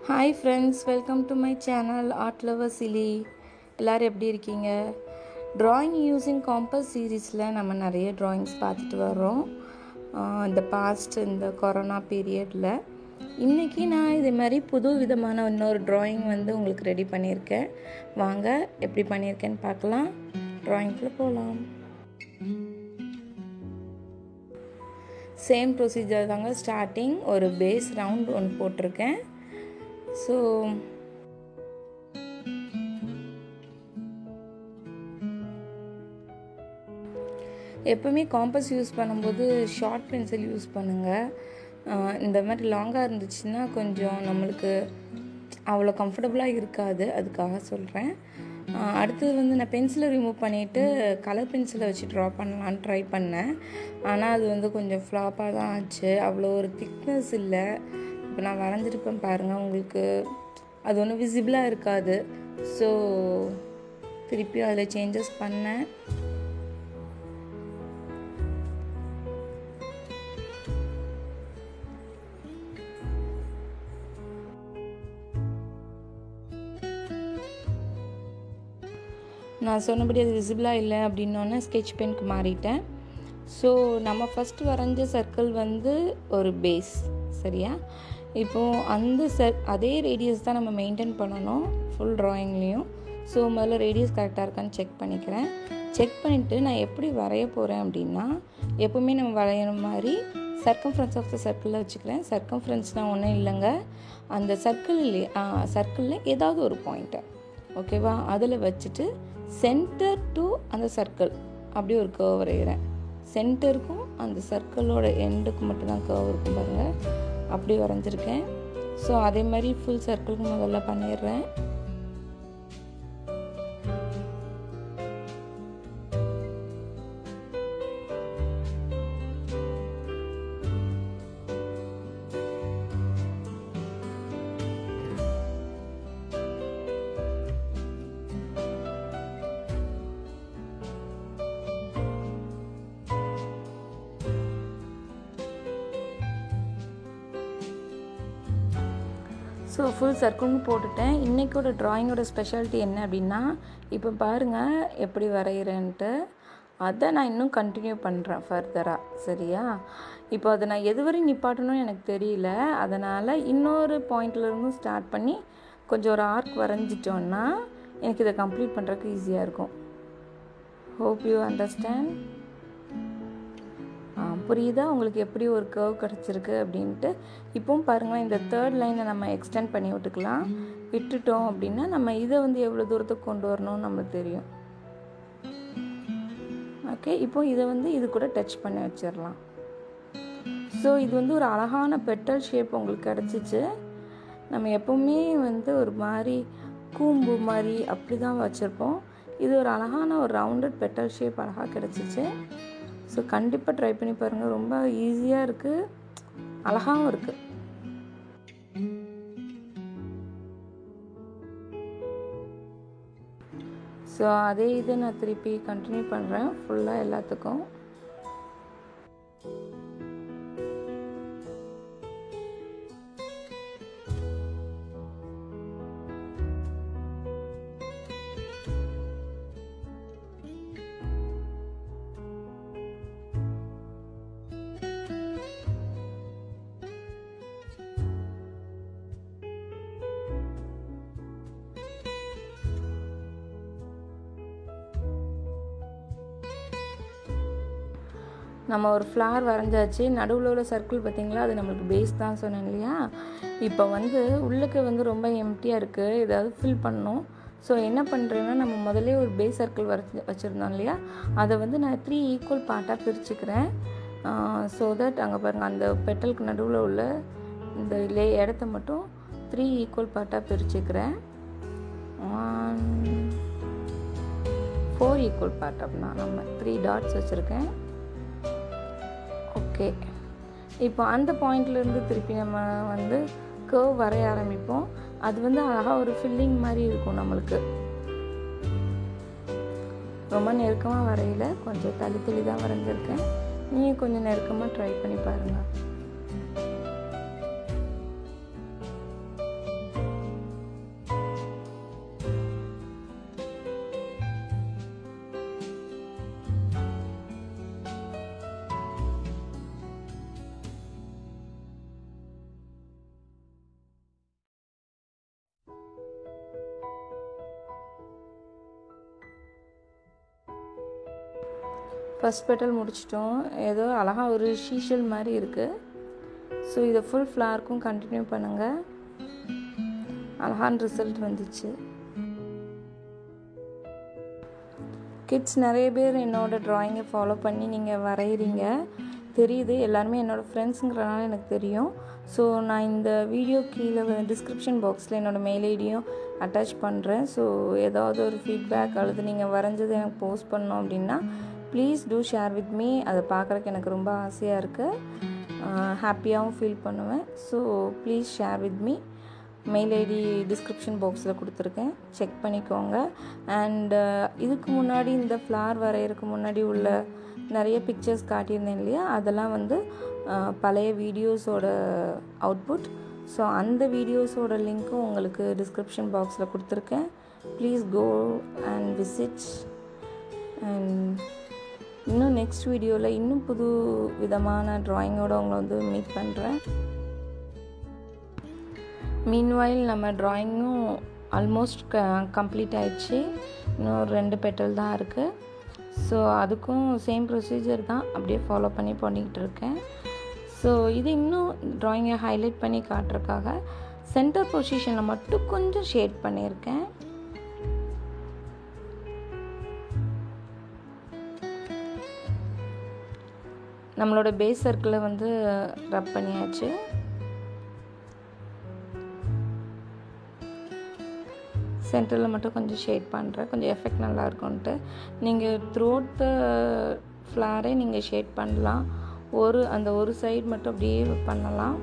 hi friends welcome to my channel art lover சிலி எல்லோரும் எப்படி இருக்கீங்க ட்ராயிங் யூஸிங் காம்பஸ் சீரீஸில் நம்ம நிறைய ட்ராயிங்ஸ் பார்த்துட்டு வரோம் ஆஹ் இந்த பாஸ்ட் இந்த கொரோனா பீரியடில் இன்றைக்கி நான் இது மாதிரி புது விதமான இன்னொரு ட்ராயிங் வந்து உங்களுக்கு ரெடி பண்ணியிருக்கேன் வாங்க எப்படி பண்ணியிருக்கேன்னு பார்க்கலாம் ட்ராயிங்க்குள்ளே போகலாம் சேம் ப்ரொசீஜர் தாங்க ஸ்டார்டிங் ஒரு பேஸ் ரவுண்ட் ஒன்று போட்டிருக்கேன் ஸோ எப்போவுமே காம்பஸ் யூஸ் பண்ணும்போது ஷார்ட் பென்சில் யூஸ் பண்ணுங்கள் ஆஹ் இந்த மாதிரி லாங்காக இருந்துச்சுன்னா கொஞ்சம் நம்மளுக்கு அவ்வளோ கம்ஃபர்டபுளாக இருக்காது அதுக்காக சொல்கிறேன் அடுத்தது வந்து நான் பென்சிலை ரிமூவ் பண்ணிவிட்டு கலர் பென்சிலை வச்சு ட்ரா பண்ணலான்னு ட்ரை பண்ணேன் ஆனால் அது வந்து கொஞ்சம் ஃப்ளாப்பாக தான் ஆச்சு அவ்வளோ ஒரு திக்னஸ் இல்லை இப்போ நான் வரைஞ்சிருப்பேன் பாருங்கள் உங்களுக்கு அது ஒன்றும் விசிபிளாக இருக்காது ஸோ திருப்பியும் அதில் சேஞ்சஸ் பண்ணேன் நான் சொன்னபடி அது விசிபிளாக இல்லை அப்படின்னோடனே ஸ்கெட்ச் பென்க்கு மாறிட்டேன் ஸோ நம்ம ஃபஸ்ட்டு வரைஞ்ச சர்க்கிள் வந்து ஒரு பேஸ் சரியா இப்போது அந்த சர் அதே ரேடியஸ் தான் நம்ம மெயின்டைன் பண்ணணும் ஃபுல் ட்ராயிங்லேயும் ஸோ முதல்ல ரேடியஸ் கரெக்டாக இருக்கான்னு செக் பண்ணிக்கிறேன் செக் பண்ணிவிட்டு நான் எப்படி வரைய போகிறேன் அப்படின்னா எப்போவுமே நம்ம வரைகிற மாதிரி சர்க்கம்ஃபரன்ஸ் ஆஃப் த சர்க்கிளில் வச்சுக்கிறேன் சர்க்கம்ஃபரன்ஸ்னால் ஒன்றும் இல்லைங்க அந்த சர்க்கிள் சர்க்கிளில் ஏதாவது ஒரு பாயிண்ட்டை ஓகேவா அதில் வச்சுட்டு சென்டர் டு அந்த சர்க்கிள் அப்படி ஒரு கர்வ் வரைகிறேன் சென்டருக்கும் அந்த சர்க்கிளோட எண்டுக்கு மட்டும்தான் கர்வ் இருக்கும் பாருங்கள் அப்படி வரைஞ்சிருக்கேன் ஸோ அதே மாதிரி ஃபுல் சர்க்கிளுக்கு முதல்ல பண்ணிடுறேன் ஸோ ஃபுல் சர்க்கிளும் போட்டுட்டேன் இன்றைக்கோட ட்ராயிங்கோட ஸ்பெஷாலிட்டி என்ன அப்படின்னா இப்போ பாருங்கள் எப்படி வரைகிறேன்ட்டு அதை நான் இன்னும் கண்டினியூ பண்ணுறேன் ஃபர்தராக சரியா இப்போ அதை நான் எது வரை நிப்பாட்டணும்னு எனக்கு தெரியல அதனால் இன்னொரு பாயிண்ட்லேருந்தும் ஸ்டார்ட் பண்ணி கொஞ்சம் ஒரு ஆர்க் வரைஞ்சிட்டோன்னா எனக்கு இதை கம்ப்ளீட் பண்ணுறதுக்கு ஈஸியாக இருக்கும் ஹோப் யூ அண்டர்ஸ்டாண்ட் புரியுதா உங்களுக்கு எப்படி ஒரு கர்வ் கிடச்சிருக்கு அப்படின்ட்டு இப்போவும் பாருங்களேன் இந்த தேர்ட் லைனை நம்ம எக்ஸ்டெண்ட் பண்ணி விட்டுக்கலாம் விட்டுட்டோம் அப்படின்னா நம்ம இதை வந்து எவ்வளோ தூரத்துக்கு கொண்டு வரணும்னு நம்மளுக்கு தெரியும் ஓகே இப்போ இதை வந்து இது கூட டச் பண்ணி வச்சிடலாம் ஸோ இது வந்து ஒரு அழகான பெட்டல் ஷேப் உங்களுக்கு கிடச்சிச்சு நம்ம எப்போவுமே வந்து ஒரு மாதிரி கூம்பு மாதிரி அப்படி தான் வச்சுருப்போம் இது ஒரு அழகான ஒரு ரவுண்டட் பெட்டல் ஷேப் அழகாக கிடச்சிச்சு ஸோ கண்டிப்பாக ட்ரை பண்ணி பாருங்கள் ரொம்ப ஈஸியாக இருக்குது அழகாகவும் இருக்குது ஸோ அதே இதை நான் திருப்பி கண்டினியூ பண்ணுறேன் ஃபுல்லாக எல்லாத்துக்கும் நம்ம ஒரு ஃப்ளார் வரைஞ்சாச்சு நடுவில் உள்ள சர்க்கிள் பார்த்திங்களா அது நம்மளுக்கு பேஸ் தான் சொன்னேன் இல்லையா இப்போ வந்து உள்ளுக்கு வந்து ரொம்ப எம்டியாக இருக்குது ஏதாவது ஃபில் பண்ணணும் ஸோ என்ன பண்ணுறேன்னா நம்ம முதல்ல ஒரு பேஸ் சர்க்கிள் வரைச்சி வச்சுருந்தோம் இல்லையா அதை வந்து நான் த்ரீ ஈக்குவல் பார்ட்டாக பிரிச்சுக்கிறேன் ஸோ தட் அங்கே பாருங்கள் அந்த பெட்டலுக்கு நடுவில் உள்ள இந்த லே இடத்த மட்டும் த்ரீ ஈக்குவல் பார்ட்டாக பிரிச்சுக்கிறேன் ஃபோர் ஈக்குவல் பார்ட் அப்படின்னா நம்ம த்ரீ டாட்ஸ் வச்சுருக்கேன் ஓகே இப்போ அந்த பாயிண்ட்லேருந்து திருப்பி நம்ம வந்து கர்வ் வரைய ஆரம்பிப்போம் அது வந்து அழகாக ஒரு ஃபில்லிங் மாதிரி இருக்கும் நம்மளுக்கு ரொம்ப நெருக்கமாக வரையில கொஞ்சம் தள்ளி தள்ளி தான் வரைஞ்சிருக்கேன் நீங்கள் கொஞ்சம் நெருக்கமாக ட்ரை பண்ணி பாருங்கள் ஃபஸ்ட் பெட்டல் முடிச்சிட்டோம் ஏதோ அழகாக ஒரு ஷீஷல் மாதிரி இருக்குது ஸோ இதை ஃபுல் ஃப்ளாருக்கும் கண்டினியூ பண்ணுங்கள் அழகான ரிசல்ட் வந்துச்சு கிட்ஸ் நிறைய பேர் என்னோடய ட்ராயிங்கை ஃபாலோ பண்ணி நீங்கள் வரைகிறீங்க தெரியுது எல்லாருமே என்னோடய ஃப்ரெண்ட்ஸுங்கிறனால எனக்கு தெரியும் ஸோ நான் இந்த வீடியோ கீழே டிஸ்கிரிப்ஷன் பாக்ஸில் என்னோடய மெயில் ஐடியும் அட்டாச் பண்ணுறேன் ஸோ ஏதாவது ஒரு ஃபீட்பேக் அல்லது நீங்கள் வரைஞ்சது எனக்கு போஸ்ட் பண்ணோம் அப்படின்னா please do share with me அதை பார்க்குறக்கு எனக்கு ரொம்ப ஆசையாக இருக்குது ஹாப்பியாகவும் ஃபீல் பண்ணுவேன் so please share with me mail ID description பாக்ஸில் கொடுத்துருக்கேன் செக் பண்ணிக்கோங்க அண்டு இதுக்கு முன்னாடி இந்த ஃப்ளார் வரைகிறதுக்கு முன்னாடி உள்ள நிறைய பிக்சர்ஸ் காட்டியிருந்தேன் இல்லையா அதெல்லாம் வந்து பழைய வீடியோஸோட அவுட்புட் ஸோ அந்த வீடியோஸோட லிங்க்கும் உங்களுக்கு டிஸ்கிரிப்ஷன் பாக்ஸில் கொடுத்துருக்கேன் please go and visit and இன்னும் நெக்ஸ்ட் வீடியோவில் இன்னும் புது விதமான ட்ராயிங்கோடு உங்களை வந்து மீட் பண்ணுறேன் மீன்வாயில் நம்ம ட்ராயிங்கும் ஆல்மோஸ்ட் க கம்ப்ளீட் ஆயிடுச்சு இன்னும் ரெண்டு பெட்டல் தான் இருக்குது ஸோ அதுக்கும் சேம் ப்ரொசீஜர் தான் அப்படியே ஃபாலோ பண்ணி பண்ணிக்கிட்டு இருக்கேன் ஸோ இது இன்னும் ட்ராயிங்கை ஹைலைட் பண்ணி காட்டுறதுக்காக சென்டர் பொசிஷனில் மட்டும் கொஞ்சம் ஷேட் பண்ணியிருக்கேன் நம்மளோட பேஸ் சர்க்கிளை வந்து ரப் பண்ணியாச்சு சென்டரில் மட்டும் கொஞ்சம் ஷேட் பண்ணுறேன் கொஞ்சம் எஃபெக்ட் நல்லா இருக்கும்ன்ட்டு நீங்கள் த்ரோட் த ஃப்ளாரே நீங்கள் ஷேட் பண்ணலாம் ஒரு அந்த ஒரு சைடு மட்டும் அப்படியே பண்ணலாம்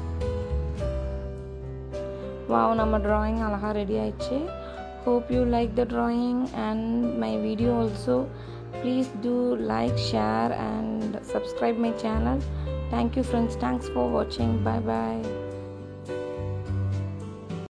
வாவ் நம்ம ட்ராயிங் அழகாக ரெடி ஆயிடுச்சு hope you like the drawing and my video also please do like share and subscribe my channel thank you friends thanks for வாட்சிங் பாய் பாய்